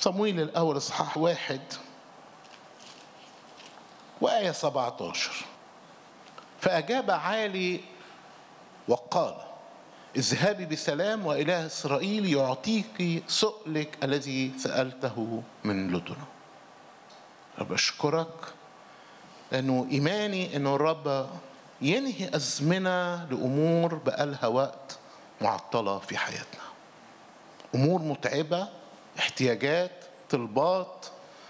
صمويل الأول إصحاح واحد وآية 17 فأجاب عالي وقال اذهبي بسلام وإله إسرائيل يعطيك سؤلك الذي سألته من لدنه رب أشكرك لأنه إيماني أنه الرب ينهي أزمنة لأمور بقالها وقت معطلة في حياتنا أمور متعبة احتياجات طلبات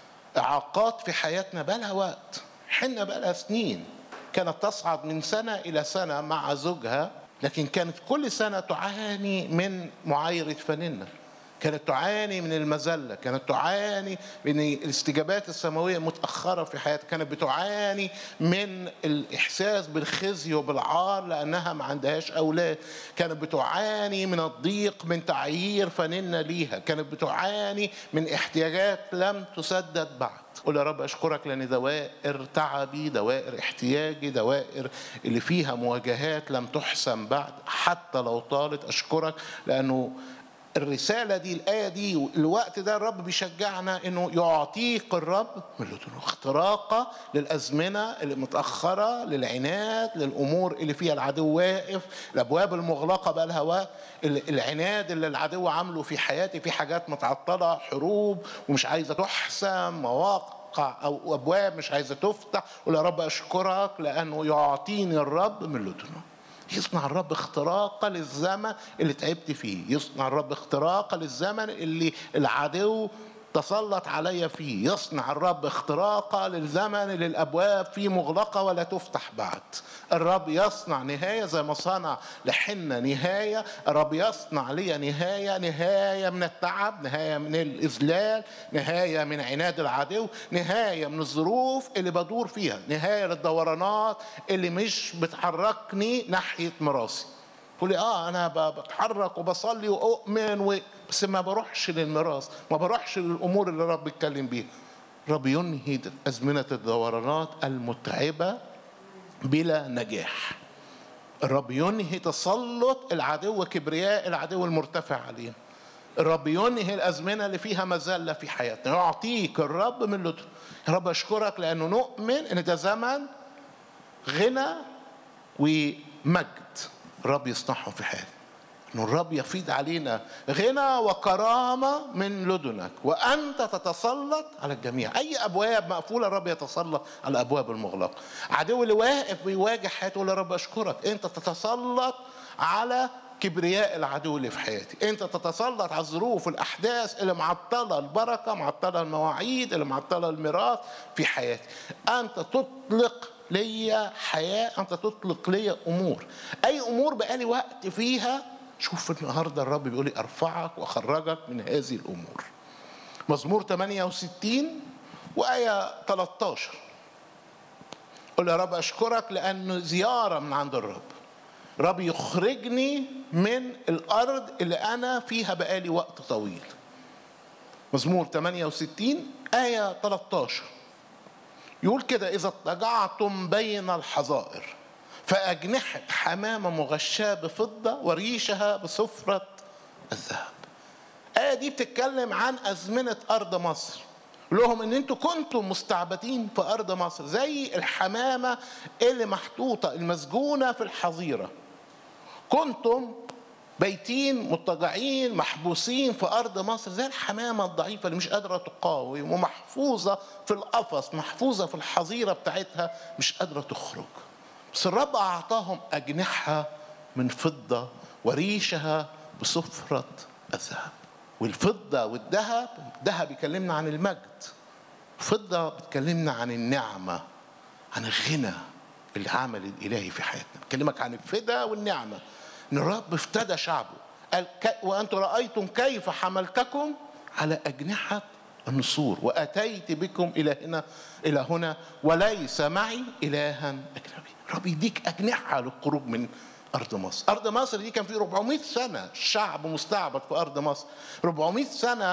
إعاقات في حياتنا بقالها وقت حنا بقالها سنين كانت تصعد من سنة إلى سنة مع زوجها لكن كانت كل سنة تعاني من معايرة فننة كانت تعاني من المذلة كانت تعاني من الاستجابات السماوية متأخرة في حياتها كانت بتعاني من الإحساس بالخزي وبالعار لأنها ما عندهاش أولاد كانت بتعاني من الضيق من تعيير فننة ليها كانت بتعاني من احتياجات لم تسدد بعد قول يا رب أشكرك لأن دوائر تعبي دوائر احتياجي دوائر اللي فيها مواجهات لم تحسم بعد حتى لو طالت أشكرك لأنه الرسالة دي الآية دي الوقت ده الرب بيشجعنا إنه يعطيك الرب من لدنه اختراقة للأزمنة اللي متأخرة للعناد للأمور اللي فيها العدو واقف الأبواب المغلقة بقى لها وقت العناد اللي العدو عامله في حياتي في حاجات متعطلة حروب ومش عايزة تحسم مواقع أو أبواب مش عايزة تفتح ولا رب أشكرك لأنه يعطيني الرب من لدنه يصنع الرب اختراقة للزمن اللي تعبت فيه يصنع الرب اختراقة للزمن اللي العدو تسلط علي فيه يصنع الرب اختراقة للزمن اللي الأبواب فيه مغلقة ولا تفتح بعد الرب يصنع نهاية زي ما صنع لحنا نهاية الرب يصنع لي نهاية نهاية من التعب نهاية من الإذلال نهاية من عناد العدو نهاية من الظروف اللي بدور فيها نهاية للدورانات اللي مش بتحركني ناحية مراسي تقولي اه انا بتحرك وبصلي واؤمن و... بس ما بروحش للميراث ما بروحش للامور اللي الرب بيتكلم بيها الرب ينهي ازمنه الدورانات المتعبه بلا نجاح الرب ينهي تسلط العدو كبرياء العدو المرتفع علينا الرب ينهي الازمنه اللي فيها مذله في حياتنا يعطيك الرب من لطفه يا رب اشكرك لانه نؤمن ان ده زمن غنى ومجد الرب يصنعهم في حياتنا ان الرب يفيض علينا غنى وكرامه من لدنك وانت تتسلط على الجميع اي ابواب مقفوله الرب يتسلط على الابواب المغلقه عدو اللي واقف بيواجه حياته يقول يا رب اشكرك انت تتسلط على كبرياء العدو اللي في حياتي انت تتسلط على الظروف والاحداث اللي معطله البركه معطله المواعيد اللي معطله الميراث في حياتي انت تطلق ليا حياه انت تطلق ليا امور اي امور بقالي وقت فيها شوف النهارده الرب بيقول لي ارفعك واخرجك من هذه الامور مزمور 68 وايه 13 قل يا رب اشكرك لانه زياره من عند الرب رب يخرجني من الارض اللي انا فيها بقالي وقت طويل مزمور 68 ايه 13 يقول كده اذا اضطجعتم بين الحظائر فأجنحة حمامة مغشاة بفضة وريشها بصفرة الذهب الآية دي بتتكلم عن أزمنة أرض مصر لهم ان انتوا كنتم مستعبدين في ارض مصر زي الحمامه اللي محطوطه المسجونه في الحظيره كنتم بيتين مضطجعين محبوسين في ارض مصر زي الحمامه الضعيفه اللي مش قادره تقاوم ومحفوظه في القفص محفوظه في الحظيره بتاعتها مش قادره تخرج بس الرب أعطاهم أجنحة من فضة وريشها بصفرة الذهب والفضة والذهب الذهب يكلمنا عن المجد الفضة بتكلمنا عن النعمة عن الغنى اللي عمل الإلهي في حياتنا بكلمك عن الفدا والنعمة إن الرب افتدى شعبه قال وأنتم رأيتم كيف حملتكم على أجنحة النسور وأتيت بكم إلى هنا إلى هنا وليس معي إلها أجنبي رب يديك أجنحة للخروج من أرض مصر أرض مصر دي كان في 400 سنة شعب مستعبد في أرض مصر 400 سنة